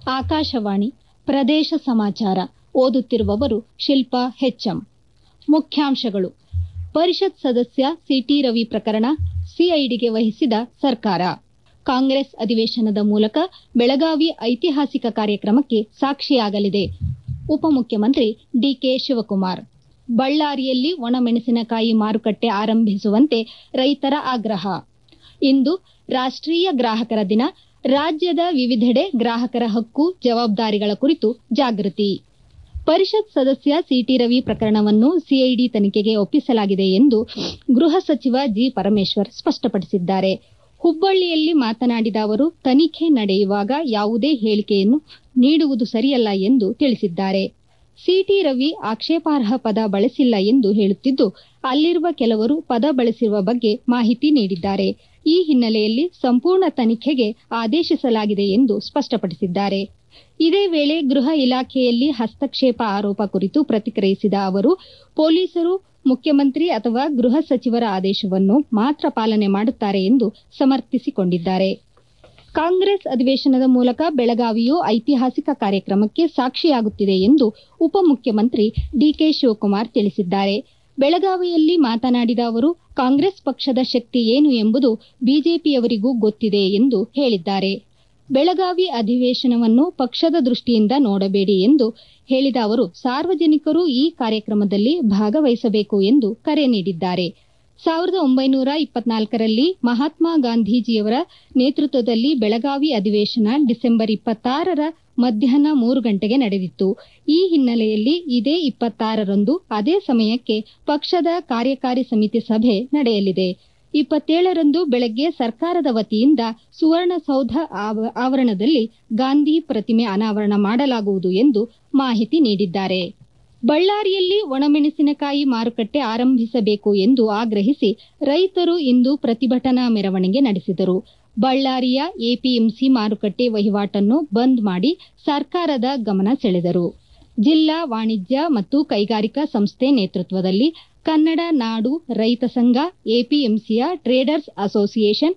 ಆಕಾಶವಾಣಿ ಪ್ರದೇಶ ಸಮಾಚಾರ ಓದುತ್ತಿರುವವರು ಶಿಲ್ಪಾ ಹೆಚ್ಎಂ ಮುಖ್ಯಾಂಶಗಳು ಪರಿಷತ್ ಸದಸ್ಯ ಸಿಟಿ ರವಿ ಪ್ರಕರಣ ಸಿಐಡಿಗೆ ವಹಿಸಿದ ಸರ್ಕಾರ ಕಾಂಗ್ರೆಸ್ ಅಧಿವೇಶನದ ಮೂಲಕ ಬೆಳಗಾವಿ ಐತಿಹಾಸಿಕ ಕಾರ್ಯಕ್ರಮಕ್ಕೆ ಸಾಕ್ಷಿಯಾಗಲಿದೆ ಉಪಮುಖ್ಯಮಂತ್ರಿ ಡಿಕೆ ಶಿವಕುಮಾರ್ ಬಳ್ಳಾರಿಯಲ್ಲಿ ಒಣಮೆಣಸಿನಕಾಯಿ ಮಾರುಕಟ್ಟೆ ಆರಂಭಿಸುವಂತೆ ರೈತರ ಆಗ್ರಹ ಇಂದು ರಾಷ್ಟೀಯ ಗ್ರಾಹಕರ ದಿನ ರಾಜ್ಯದ ವಿವಿಧೆಡೆ ಗ್ರಾಹಕರ ಹಕ್ಕು ಜವಾಬ್ದಾರಿಗಳ ಕುರಿತು ಜಾಗೃತಿ ಪರಿಷತ್ ಸದಸ್ಯ ಸಿಟಿ ರವಿ ಪ್ರಕರಣವನ್ನು ಸಿಐಡಿ ತನಿಖೆಗೆ ಒಪ್ಪಿಸಲಾಗಿದೆ ಎಂದು ಗೃಹ ಸಚಿವ ಜಿ ಪರಮೇಶ್ವರ್ ಸ್ಪಷ್ಟಪಡಿಸಿದ್ದಾರೆ ಹುಬ್ಬಳ್ಳಿಯಲ್ಲಿ ಮಾತನಾಡಿದ ಅವರು ತನಿಖೆ ನಡೆಯುವಾಗ ಯಾವುದೇ ಹೇಳಿಕೆಯನ್ನು ನೀಡುವುದು ಸರಿಯಲ್ಲ ಎಂದು ತಿಳಿಸಿದ್ದಾರೆ ಸಿಟಿ ರವಿ ಆಕ್ಷೇಪಾರ್ಹ ಪದ ಬಳಸಿಲ್ಲ ಎಂದು ಹೇಳುತ್ತಿದ್ದು ಅಲ್ಲಿರುವ ಕೆಲವರು ಪದ ಬಳಸಿರುವ ಬಗ್ಗೆ ಮಾಹಿತಿ ನೀಡಿದ್ದಾರೆ ಈ ಹಿನ್ನೆಲೆಯಲ್ಲಿ ಸಂಪೂರ್ಣ ತನಿಖೆಗೆ ಆದೇಶಿಸಲಾಗಿದೆ ಎಂದು ಸ್ಪಷ್ಟಪಡಿಸಿದ್ದಾರೆ ಇದೇ ವೇಳೆ ಗೃಹ ಇಲಾಖೆಯಲ್ಲಿ ಹಸ್ತಕ್ಷೇಪ ಆರೋಪ ಕುರಿತು ಪ್ರತಿಕ್ರಿಯಿಸಿದ ಅವರು ಪೊಲೀಸರು ಮುಖ್ಯಮಂತ್ರಿ ಅಥವಾ ಗೃಹ ಸಚಿವರ ಆದೇಶವನ್ನು ಮಾತ್ರ ಪಾಲನೆ ಮಾಡುತ್ತಾರೆ ಎಂದು ಸಮರ್ಥಿಸಿಕೊಂಡಿದ್ದಾರೆ ಕಾಂಗ್ರೆಸ್ ಅಧಿವೇಶನದ ಮೂಲಕ ಬೆಳಗಾವಿಯು ಐತಿಹಾಸಿಕ ಕಾರ್ಯಕ್ರಮಕ್ಕೆ ಸಾಕ್ಷಿಯಾಗುತ್ತಿದೆ ಎಂದು ಉಪಮುಖ್ಯಮಂತ್ರಿ ಡಿಕೆ ಶಿವಕುಮಾರ್ ತಿಳಿಸಿದ್ದಾರೆ ಬೆಳಗಾವಿಯಲ್ಲಿ ಮಾತನಾಡಿದ ಅವರು ಕಾಂಗ್ರೆಸ್ ಪಕ್ಷದ ಶಕ್ತಿ ಏನು ಎಂಬುದು ಬಿಜೆಪಿಯವರಿಗೂ ಗೊತ್ತಿದೆ ಎಂದು ಹೇಳಿದ್ದಾರೆ ಬೆಳಗಾವಿ ಅಧಿವೇಶನವನ್ನು ಪಕ್ಷದ ದೃಷ್ಟಿಯಿಂದ ನೋಡಬೇಡಿ ಎಂದು ಹೇಳಿದ ಅವರು ಸಾರ್ವಜನಿಕರು ಈ ಕಾರ್ಯಕ್ರಮದಲ್ಲಿ ಭಾಗವಹಿಸಬೇಕು ಎಂದು ಕರೆ ನೀಡಿದ್ದಾರೆ ಸಾವಿರದ ಒಂಬೈನೂರ ಇಪ್ಪತ್ನಾಲ್ಕರಲ್ಲಿ ಮಹಾತ್ಮ ಗಾಂಧೀಜಿಯವರ ನೇತೃತ್ವದಲ್ಲಿ ಬೆಳಗಾವಿ ಅಧಿವೇಶನ ಡಿಸೆಂಬರ್ ಇಪ್ಪತ್ತಾರರ ಮಧ್ಯಾಹ್ನ ಮೂರು ಗಂಟೆಗೆ ನಡೆದಿತ್ತು ಈ ಹಿನ್ನೆಲೆಯಲ್ಲಿ ಇದೇ ಇಪ್ಪತ್ತಾರರಂದು ಅದೇ ಸಮಯಕ್ಕೆ ಪಕ್ಷದ ಕಾರ್ಯಕಾರಿ ಸಮಿತಿ ಸಭೆ ನಡೆಯಲಿದೆ ಇಪ್ಪತ್ತೇಳರಂದು ಬೆಳಗ್ಗೆ ಸರ್ಕಾರದ ವತಿಯಿಂದ ಸುವರ್ಣಸೌಧ ಆವರಣದಲ್ಲಿ ಗಾಂಧಿ ಪ್ರತಿಮೆ ಅನಾವರಣ ಮಾಡಲಾಗುವುದು ಎಂದು ಮಾಹಿತಿ ನೀಡಿದ್ದಾರೆ ಬಳ್ಳಾರಿಯಲ್ಲಿ ಒಣಮೆಣಸಿನಕಾಯಿ ಮಾರುಕಟ್ಟೆ ಆರಂಭಿಸಬೇಕು ಎಂದು ಆಗ್ರಹಿಸಿ ರೈತರು ಇಂದು ಪ್ರತಿಭಟನಾ ಮೆರವಣಿಗೆ ನಡೆಸಿದರು ಬಳ್ಳಾರಿಯ ಎಪಿಎಂಸಿ ಮಾರುಕಟ್ಟೆ ವಹಿವಾಟನ್ನು ಬಂದ್ ಮಾಡಿ ಸರ್ಕಾರದ ಗಮನ ಸೆಳೆದರು ಜಿಲ್ಲಾ ವಾಣಿಜ್ಯ ಮತ್ತು ಕೈಗಾರಿಕಾ ಸಂಸ್ಥೆ ನೇತೃತ್ವದಲ್ಲಿ ಕನ್ನಡ ನಾಡು ರೈತ ಸಂಘ ಎಪಿಎಂಸಿಯ ಟ್ರೇಡರ್ಸ್ ಅಸೋಸಿಯೇಷನ್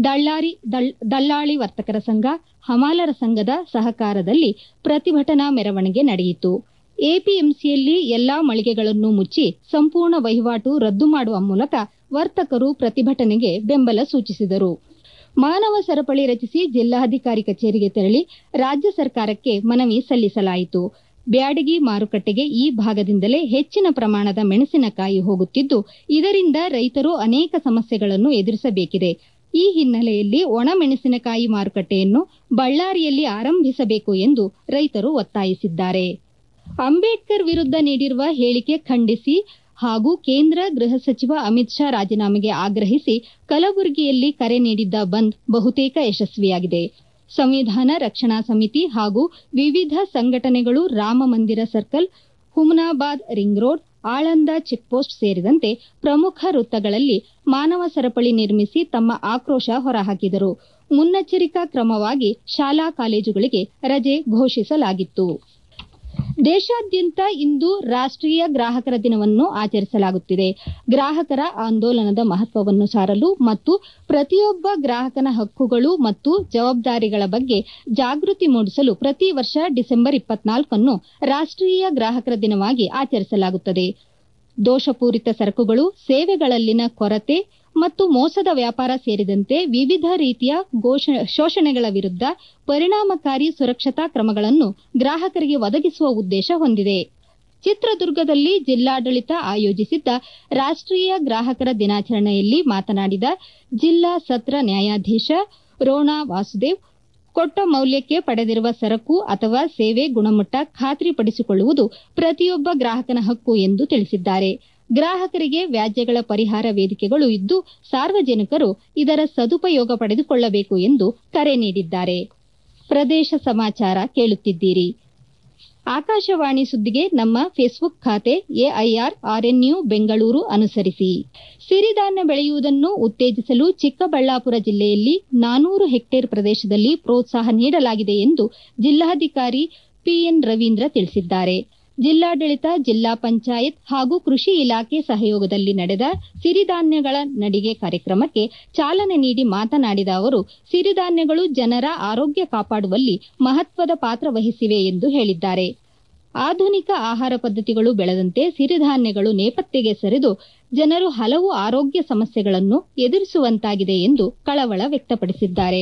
ದಳ್ಳಾಳಿ ವರ್ತಕರ ಸಂಘ ಹಮಾಲರ ಸಂಘದ ಸಹಕಾರದಲ್ಲಿ ಪ್ರತಿಭಟನಾ ಮೆರವಣಿಗೆ ನಡೆಯಿತು ಎಪಿಎಂಸಿಯಲ್ಲಿ ಎಲ್ಲಾ ಮಳಿಗೆಗಳನ್ನು ಮುಚ್ಚಿ ಸಂಪೂರ್ಣ ವಹಿವಾಟು ರದ್ದು ಮಾಡುವ ಮೂಲಕ ವರ್ತಕರು ಪ್ರತಿಭಟನೆಗೆ ಬೆಂಬಲ ಸೂಚಿಸಿದರು ಮಾನವ ಸರಪಳಿ ರಚಿಸಿ ಜಿಲ್ಲಾಧಿಕಾರಿ ಕಚೇರಿಗೆ ತೆರಳಿ ರಾಜ್ಯ ಸರ್ಕಾರಕ್ಕೆ ಮನವಿ ಸಲ್ಲಿಸಲಾಯಿತು ಬ್ಯಾಡಗಿ ಮಾರುಕಟ್ಟೆಗೆ ಈ ಭಾಗದಿಂದಲೇ ಹೆಚ್ಚಿನ ಪ್ರಮಾಣದ ಮೆಣಸಿನಕಾಯಿ ಹೋಗುತ್ತಿದ್ದು ಇದರಿಂದ ರೈತರು ಅನೇಕ ಸಮಸ್ಯೆಗಳನ್ನು ಎದುರಿಸಬೇಕಿದೆ ಈ ಹಿನ್ನೆಲೆಯಲ್ಲಿ ಒಣಮೆಣಸಿನಕಾಯಿ ಮಾರುಕಟ್ಟೆಯನ್ನು ಬಳ್ಳಾರಿಯಲ್ಲಿ ಆರಂಭಿಸಬೇಕು ಎಂದು ರೈತರು ಒತ್ತಾಯಿಸಿದ್ದಾರೆ ಅಂಬೇಡ್ಕರ್ ವಿರುದ್ಧ ನೀಡಿರುವ ಹೇಳಿಕೆ ಖಂಡಿಸಿ ಹಾಗೂ ಕೇಂದ್ರ ಗೃಹ ಸಚಿವ ಅಮಿತ್ ಶಾ ರಾಜೀನಾಮೆಗೆ ಆಗ್ರಹಿಸಿ ಕಲಬುರಗಿಯಲ್ಲಿ ಕರೆ ನೀಡಿದ್ದ ಬಂದ್ ಬಹುತೇಕ ಯಶಸ್ವಿಯಾಗಿದೆ ಸಂವಿಧಾನ ರಕ್ಷಣಾ ಸಮಿತಿ ಹಾಗೂ ವಿವಿಧ ಸಂಘಟನೆಗಳು Rama Mandira circle Humnabad ring road Aland checkpost ಸೇರಿದಂತೆ ಪ್ರಮುಖ ವೃತ್ತಗಳಲ್ಲಿ ಮಾನವ ಸರಪಳಿ ನಿರ್ಮಿಸಿ ತಮ್ಮ ಆಕ್ರೋಶ ಹೊರಹಾಕಿದರು ಮುನ್ನೆಚ್ಚರಿಕಾ ಕ್ರಮವಾಗಿ ಶಾಲಾ ಕಾಲೇಜುಗಳಿಗೆ ರಜೆ ಘೋಷಿಸಲಾಗಿತ್ತು ದೇಶಾದ್ಯಂತ ಇಂದು ರಾಷ್ಟೀಯ ಗ್ರಾಹಕರ ದಿನವನ್ನು ಆಚರಿಸಲಾಗುತ್ತಿದೆ ಗ್ರಾಹಕರ ಆಂದೋಲನದ ಮಹತ್ವವನ್ನು ಸಾರಲು ಮತ್ತು ಪ್ರತಿಯೊಬ್ಬ ಗ್ರಾಹಕನ ಹಕ್ಕುಗಳು ಮತ್ತು ಜವಾಬ್ದಾರಿಗಳ ಬಗ್ಗೆ ಜಾಗೃತಿ ಮೂಡಿಸಲು ಪ್ರತಿ ವರ್ಷ ಡಿಸೆಂಬರ್ ಇಪ್ಪತ್ನಾಲ್ಕನ್ನು ರಾಷ್ಟೀಯ ಗ್ರಾಹಕರ ದಿನವಾಗಿ ಆಚರಿಸಲಾಗುತ್ತದೆ ದೋಷಪೂರಿತ ಸರಕುಗಳು ಸೇವೆಗಳಲ್ಲಿನ ಕೊರತೆ ಮತ್ತು ಮೋಸದ ವ್ಯಾಪಾರ ಸೇರಿದಂತೆ ವಿವಿಧ ರೀತಿಯ ಶೋಷಣೆಗಳ ವಿರುದ್ಧ ಪರಿಣಾಮಕಾರಿ ಸುರಕ್ಷತಾ ಕ್ರಮಗಳನ್ನು ಗ್ರಾಹಕರಿಗೆ ಒದಗಿಸುವ ಉದ್ದೇಶ ಹೊಂದಿದೆ ಚಿತ್ರದುರ್ಗದಲ್ಲಿ ಜಿಲ್ಲಾಡಳಿತ ಆಯೋಜಿಸಿದ್ದ ರಾಷ್ಟೀಯ ಗ್ರಾಹಕರ ದಿನಾಚರಣೆಯಲ್ಲಿ ಮಾತನಾಡಿದ ಜಿಲ್ಲಾ ಸತ್ರ ನ್ಯಾಯಾಧೀಶ ರೋಣಾ ವಾಸುದೇವ್ ಕೊಟ್ಟ ಮೌಲ್ಯಕ್ಕೆ ಪಡೆದಿರುವ ಸರಕು ಅಥವಾ ಸೇವೆ ಗುಣಮಟ್ಟ ಖಾತ್ರಿಪಡಿಸಿಕೊಳ್ಳುವುದು ಪ್ರತಿಯೊಬ್ಬ ಗ್ರಾಹಕನ ಹಕ್ಕು ಎಂದು ತಿಳಿಸಿದ್ದಾರೆ ಗ್ರಾಹಕರಿಗೆ ವ್ಯಾಜ್ಯಗಳ ಪರಿಹಾರ ವೇದಿಕೆಗಳು ಇದ್ದು ಸಾರ್ವಜನಿಕರು ಇದರ ಸದುಪಯೋಗ ಪಡೆದುಕೊಳ್ಳಬೇಕು ಎಂದು ಕರೆ ನೀಡಿದ್ದಾರೆ ಪ್ರದೇಶ ಸಮಾಚಾರ ಕೇಳುತ್ತಿದ್ದೀರಿ ಆಕಾಶವಾಣಿ ಸುದ್ದಿಗೆ ನಮ್ಮ ಫೇಸ್ಬುಕ್ ಖಾತೆ ಎಐಆರ್ ಆರ್ಎನ್ಯು ಬೆಂಗಳೂರು ಅನುಸರಿಸಿ ಸಿರಿಧಾನ್ಯ ಬೆಳೆಯುವುದನ್ನು ಉತ್ತೇಜಿಸಲು ಚಿಕ್ಕಬಳ್ಳಾಪುರ ಜಿಲ್ಲೆಯಲ್ಲಿ ನಾನೂರು ಹೆಕ್ಟೇರ್ ಪ್ರದೇಶದಲ್ಲಿ ಪ್ರೋತ್ಸಾಹ ನೀಡಲಾಗಿದೆ ಎಂದು ಜಿಲ್ಲಾಧಿಕಾರಿ ಪಿಎನ್ ರವೀಂದ್ರ ತಿಳಿಸಿದ್ದಾರೆ ಜಿಲ್ಲಾಡಳಿತ ಜಿಲ್ಲಾ ಪಂಚಾಯತ್ ಹಾಗೂ ಕೃಷಿ ಇಲಾಖೆ ಸಹಯೋಗದಲ್ಲಿ ನಡೆದ ಸಿರಿಧಾನ್ಯಗಳ ನಡಿಗೆ ಕಾರ್ಯಕ್ರಮಕ್ಕೆ ಚಾಲನೆ ನೀಡಿ ಮಾತನಾಡಿದ ಅವರು ಸಿರಿಧಾನ್ಯಗಳು ಜನರ ಆರೋಗ್ಯ ಕಾಪಾಡುವಲ್ಲಿ ಮಹತ್ವದ ಪಾತ್ರ ವಹಿಸಿವೆ ಎಂದು ಹೇಳಿದ್ದಾರೆ ಆಧುನಿಕ ಆಹಾರ ಪದ್ಧತಿಗಳು ಬೆಳೆದಂತೆ ಸಿರಿಧಾನ್ಯಗಳು ನೇಪಥ್ಯಗೆ ಸರಿದು ಜನರು ಹಲವು ಆರೋಗ್ಯ ಸಮಸ್ಯೆಗಳನ್ನು ಎದುರಿಸುವಂತಾಗಿದೆ ಎಂದು ಕಳವಳ ವ್ಯಕ್ತಪಡಿಸಿದ್ದಾರೆ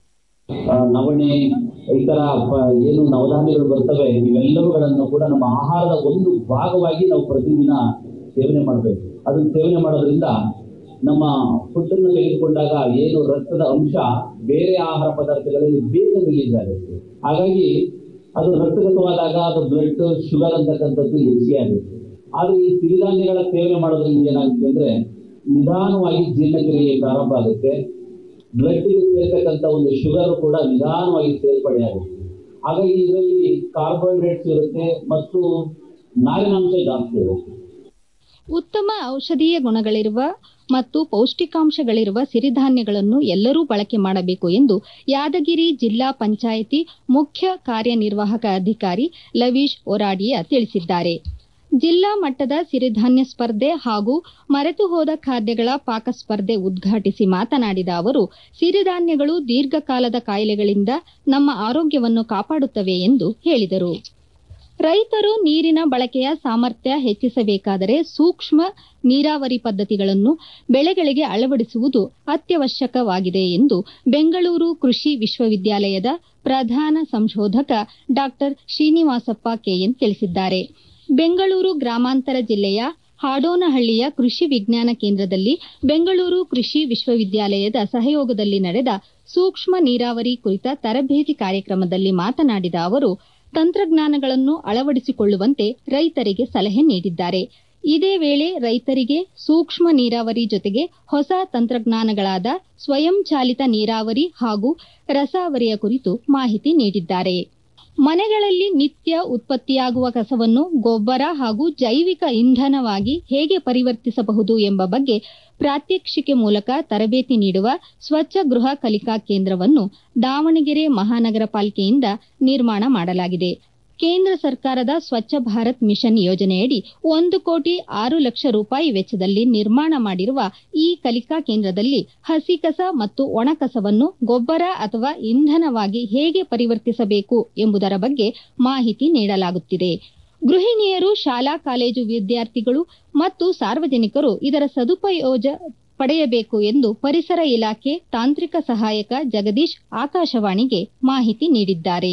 ನವಣೆ ಈ ತರ ಏನು ನವಧಾನ್ಯಗಳು ಬರ್ತವೆ ಇವೆಲ್ಲವುಗಳನ್ನು ಕೂಡ ನಮ್ಮ ಆಹಾರದ ಒಂದು ಭಾಗವಾಗಿ ನಾವು ಪ್ರತಿದಿನ ಸೇವನೆ ಮಾಡಬೇಕು ಅದನ್ನು ಸೇವನೆ ಮಾಡೋದ್ರಿಂದ ನಮ್ಮ ಫುಡ್ ಅನ್ನು ತೆಗೆದುಕೊಂಡಾಗ ಏನು ರಕ್ತದ ಅಂಶ ಬೇರೆ ಆಹಾರ ಪದಾರ್ಥಗಳಲ್ಲಿ ಬೇಗ ರಿಲೀಸ್ ಆಗುತ್ತೆ ಹಾಗಾಗಿ ಅದು ರಕ್ತಗತವಾದಾಗ ಅದು ಬ್ಲಡ್ ಶುಗರ್ ಅಂತಕ್ಕಂಥದ್ದು ಹೆಚ್ಚಿಯಾಗುತ್ತೆ ಆದ್ರೆ ಈ ಸಿರಿಧಾನ್ಯಗಳ ಸೇವನೆ ಮಾಡೋದ್ರಿಂದ ಏನಾಗುತ್ತೆ ಅಂದ್ರೆ ನಿಧಾನವಾಗಿ ಜೀರ್ಣಕ್ರಿಯೆ ಪ್ರಾರಂಭ ಆಗುತ್ತೆ ಬ್ಲಡ್ಗೆ ಸೇರ್ತಕ್ಕಂಥ ಒಂದು ಶುಗರ್ ಕೂಡ ನಿಧಾನವಾಗಿ ಸೇರ್ಪಡೆ ಆಗುತ್ತೆ ಹಾಗಾಗಿ ಇದರಲ್ಲಿ ಕಾರ್ಬೋಹೈಡ್ರೇಟ್ಸ್ ಇರುತ್ತೆ ಮತ್ತು ನಾರಿನಾಂಶ ಜಾಸ್ತಿ ಇರುತ್ತೆ ಉತ್ತಮ ಔಷಧೀಯ ಗುಣಗಳಿರುವ ಮತ್ತು ಪೌಷ್ಟಿಕಾಂಶಗಳಿರುವ ಸಿರಿಧಾನ್ಯಗಳನ್ನು ಎಲ್ಲರೂ ಬಳಕೆ ಮಾಡಬೇಕು ಎಂದು ಯಾದಗಿರಿ ಜಿಲ್ಲಾ ಪಂಚಾಯಿತಿ ಮುಖ್ಯ ಕಾರ್ಯನಿರ್ವಾಹಕ ಅಧಿಕಾರಿ ಲವೀಶ್ ಒರಾಡಿಯಾ ತಿಳಿಸಿದ್ದಾರೆ ಜಿಲ್ಲಾ ಮಟ್ಟದ ಸಿರಿಧಾನ್ಯ ಸ್ಪರ್ಧೆ ಹಾಗೂ ಮರೆತು ಹೋದ ಖಾದ್ಯಗಳ ಪಾಕ ಸ್ಪರ್ಧೆ ಉದ್ಘಾಟಿಸಿ ಮಾತನಾಡಿದ ಅವರು ಸಿರಿಧಾನ್ಯಗಳು ದೀರ್ಘಕಾಲದ ಕಾಯಿಲೆಗಳಿಂದ ನಮ್ಮ ಆರೋಗ್ಯವನ್ನು ಕಾಪಾಡುತ್ತವೆ ಎಂದು ಹೇಳಿದರು ರೈತರು ನೀರಿನ ಬಳಕೆಯ ಸಾಮರ್ಥ್ಯ ಹೆಚ್ಚಿಸಬೇಕಾದರೆ ಸೂಕ್ಷ್ಮ ನೀರಾವರಿ ಪದ್ಧತಿಗಳನ್ನು ಬೆಳೆಗಳಿಗೆ ಅಳವಡಿಸುವುದು ಅತ್ಯವಶ್ಯಕವಾಗಿದೆ ಎಂದು ಬೆಂಗಳೂರು ಕೃಷಿ ವಿಶ್ವವಿದ್ಯಾಲಯದ ಪ್ರಧಾನ ಸಂಶೋಧಕ ಡಾ ಶ್ರೀನಿವಾಸಪ್ಪ ಕೆಎನ್ ತಿಳಿಸಿದ್ದಾರೆ ಬೆಂಗಳೂರು ಗ್ರಾಮಾಂತರ ಜಿಲ್ಲೆಯ ಹಾಡೋನಹಳ್ಳಿಯ ಕೃಷಿ ವಿಜ್ಞಾನ ಕೇಂದ್ರದಲ್ಲಿ ಬೆಂಗಳೂರು ಕೃಷಿ ವಿಶ್ವವಿದ್ಯಾಲಯದ ಸಹಯೋಗದಲ್ಲಿ ನಡೆದ ಸೂಕ್ಷ್ಮ ನೀರಾವರಿ ಕುರಿತ ತರಬೇತಿ ಕಾರ್ಯಕ್ರಮದಲ್ಲಿ ಮಾತನಾಡಿದ ಅವರು ತಂತ್ರಜ್ಞಾನಗಳನ್ನು ಅಳವಡಿಸಿಕೊಳ್ಳುವಂತೆ ರೈತರಿಗೆ ಸಲಹೆ ನೀಡಿದ್ದಾರೆ ಇದೇ ವೇಳೆ ರೈತರಿಗೆ ಸೂಕ್ಷ್ಮ ನೀರಾವರಿ ಜೊತೆಗೆ ಹೊಸ ತಂತ್ರಜ್ಞಾನಗಳಾದ ಸ್ವಯಂಚಾಲಿತ ನೀರಾವರಿ ಹಾಗೂ ರಸಾವರಿಯ ಕುರಿತು ಮಾಹಿತಿ ನೀಡಿದ್ದಾರೆ ಮನೆಗಳಲ್ಲಿ ನಿತ್ಯ ಉತ್ಪತ್ತಿಯಾಗುವ ಕಸವನ್ನು ಗೊಬ್ಬರ ಹಾಗೂ ಜೈವಿಕ ಇಂಧನವಾಗಿ ಹೇಗೆ ಪರಿವರ್ತಿಸಬಹುದು ಎಂಬ ಬಗ್ಗೆ ಪ್ರಾತ್ಯಕ್ಷಿಕೆ ಮೂಲಕ ತರಬೇತಿ ನೀಡುವ ಸ್ವಚ್ಛ ಗೃಹ ಕಲಿಕಾ ಕೇಂದ್ರವನ್ನು ದಾವಣಗೆರೆ ಮಹಾನಗರ ಪಾಲಿಕೆಯಿಂದ ನಿರ್ಮಾಣ ಮಾಡಲಾಗಿದೆ ಕೇಂದ್ರ ಸರ್ಕಾರದ ಸ್ವಚ್ಛ ಭಾರತ್ ಮಿಷನ್ ಯೋಜನೆಯಡಿ ಒಂದು ಕೋಟಿ ಆರು ಲಕ್ಷ ರೂಪಾಯಿ ವೆಚ್ಚದಲ್ಲಿ ನಿರ್ಮಾಣ ಮಾಡಿರುವ ಈ ಕಲಿಕಾ ಕೇಂದ್ರದಲ್ಲಿ ಹಸಿ ಕಸ ಮತ್ತು ಒಣ ಕಸವನ್ನು ಗೊಬ್ಬರ ಅಥವಾ ಇಂಧನವಾಗಿ ಹೇಗೆ ಪರಿವರ್ತಿಸಬೇಕು ಎಂಬುದರ ಬಗ್ಗೆ ಮಾಹಿತಿ ನೀಡಲಾಗುತ್ತಿದೆ ಗೃಹಿಣಿಯರು ಶಾಲಾ ಕಾಲೇಜು ವಿದ್ಯಾರ್ಥಿಗಳು ಮತ್ತು ಸಾರ್ವಜನಿಕರು ಇದರ ಸದುಪಯೋಗ ಪಡೆಯಬೇಕು ಎಂದು ಪರಿಸರ ಇಲಾಖೆ ತಾಂತ್ರಿಕ ಸಹಾಯಕ ಜಗದೀಶ್ ಆಕಾಶವಾಣಿಗೆ ಮಾಹಿತಿ ನೀಡಿದ್ದಾರೆ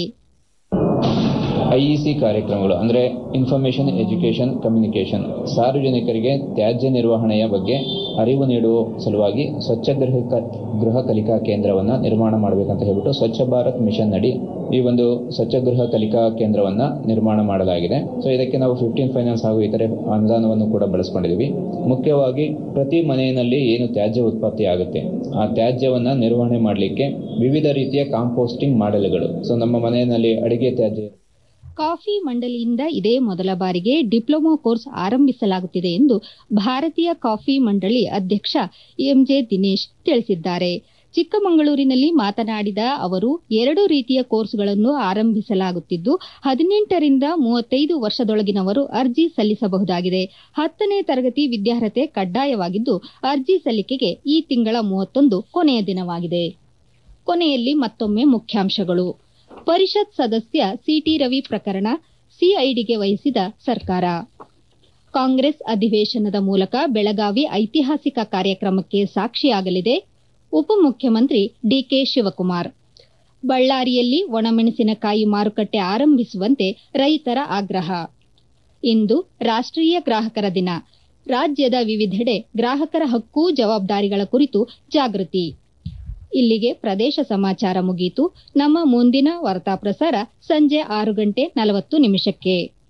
ಐಇಸಿ ಕಾರ್ಯಕ್ರಮಗಳು ಅಂದರೆ ಇನ್ಫಾರ್ಮೇಷನ್ ಎಜುಕೇಷನ್ ಕಮ್ಯುನಿಕೇಷನ್ ಸಾರ್ವಜನಿಕರಿಗೆ ತ್ಯಾಜ್ಯ ನಿರ್ವಹಣೆಯ ಬಗ್ಗೆ ಅರಿವು ನೀಡುವ ಸಲುವಾಗಿ ಸ್ವಚ್ಛ ಗೃಹ ಗೃಹ ಕಲಿಕಾ ಕೇಂದ್ರವನ್ನು ನಿರ್ಮಾಣ ಮಾಡಬೇಕಂತ ಹೇಳ್ಬಿಟ್ಟು ಸ್ವಚ್ಛ ಭಾರತ್ ಮಿಷನ್ ಅಡಿ ಈ ಒಂದು ಸ್ವಚ್ಛ ಗೃಹ ಕಲಿಕಾ ಕೇಂದ್ರವನ್ನು ನಿರ್ಮಾಣ ಮಾಡಲಾಗಿದೆ ಸೊ ಇದಕ್ಕೆ ನಾವು ಫಿಫ್ಟೀನ್ ಫೈನಾನ್ಸ್ ಹಾಗೂ ಇತರೆ ಅನುದಾನವನ್ನು ಕೂಡ ಬಳಸ್ಕೊಂಡಿದ್ದೀವಿ ಮುಖ್ಯವಾಗಿ ಪ್ರತಿ ಮನೆಯಲ್ಲಿ ಏನು ತ್ಯಾಜ್ಯ ಉತ್ಪತ್ತಿ ಆಗುತ್ತೆ ಆ ತ್ಯಾಜ್ಯವನ್ನು ನಿರ್ವಹಣೆ ಮಾಡಲಿಕ್ಕೆ ವಿವಿಧ ರೀತಿಯ ಕಾಂಪೋಸ್ಟಿಂಗ್ ಮಾಡೆಲ್ಗಳು ಸೊ ನಮ್ಮ ಮನೆಯಲ್ಲಿ ಅಡಿಗೆ ತ್ಯಾಜ್ಯ ಕಾಫಿ ಮಂಡಳಿಯಿಂದ ಇದೇ ಮೊದಲ ಬಾರಿಗೆ ಡಿಪ್ಲೊಮಾ ಕೋರ್ಸ್ ಆರಂಭಿಸಲಾಗುತ್ತಿದೆ ಎಂದು ಭಾರತೀಯ ಕಾಫಿ ಮಂಡಳಿ ಅಧ್ಯಕ್ಷ ಎಂಜೆ ದಿನೇಶ್ ತಿಳಿಸಿದ್ದಾರೆ ಚಿಕ್ಕಮಗಳೂರಿನಲ್ಲಿ ಮಾತನಾಡಿದ ಅವರು ಎರಡು ರೀತಿಯ ಕೋರ್ಸ್ಗಳನ್ನು ಆರಂಭಿಸಲಾಗುತ್ತಿದ್ದು ಹದಿನೆಂಟರಿಂದ ಮೂವತ್ತೈದು ವರ್ಷದೊಳಗಿನವರು ಅರ್ಜಿ ಸಲ್ಲಿಸಬಹುದಾಗಿದೆ ಹತ್ತನೇ ತರಗತಿ ವಿದ್ಯಾರ್ಹತೆ ಕಡ್ಡಾಯವಾಗಿದ್ದು ಅರ್ಜಿ ಸಲ್ಲಿಕೆಗೆ ಈ ತಿಂಗಳ ಮೂವತ್ತೊಂದು ಕೊನೆಯ ದಿನವಾಗಿದೆ ಕೊನೆಯಲ್ಲಿ ಮತ್ತೊಮ್ಮೆ ಮುಖ್ಯಾಂಶಗಳು ಪರಿಷತ್ ಸದಸ್ಯ ಸಿಟಿ ರವಿ ಪ್ರಕರಣ ಸಿಐಡಿಗೆ ವಹಿಸಿದ ಸರ್ಕಾರ ಕಾಂಗ್ರೆಸ್ ಅಧಿವೇಶನದ ಮೂಲಕ ಬೆಳಗಾವಿ ಐತಿಹಾಸಿಕ ಕಾರ್ಯಕ್ರಮಕ್ಕೆ ಸಾಕ್ಷಿಯಾಗಲಿದೆ ಉಪಮುಖ್ಯಮಂತ್ರಿ ಡಿಕೆ ಶಿವಕುಮಾರ್ ಬಳ್ಳಾರಿಯಲ್ಲಿ ಒಣಮೆಣಸಿನಕಾಯಿ ಮಾರುಕಟ್ಟೆ ಆರಂಭಿಸುವಂತೆ ರೈತರ ಆಗ್ರಹ ಇಂದು ರಾಷ್ಟ್ರೀಯ ಗ್ರಾಹಕರ ದಿನ ರಾಜ್ಯದ ವಿವಿಧೆಡೆ ಗ್ರಾಹಕರ ಹಕ್ಕು ಜವಾಬ್ದಾರಿಗಳ ಕುರಿತು ಜಾಗೃತಿ ಇಲ್ಲಿಗೆ ಪ್ರದೇಶ ಸಮಾಚಾರ ಮುಗಿಯಿತು ನಮ್ಮ ಮುಂದಿನ ವಾರ್ತಾ ಪ್ರಸಾರ ಸಂಜೆ ಆರು ಗಂಟೆ ನಲವತ್ತು ನಿಮಿಷಕ್ಕೆ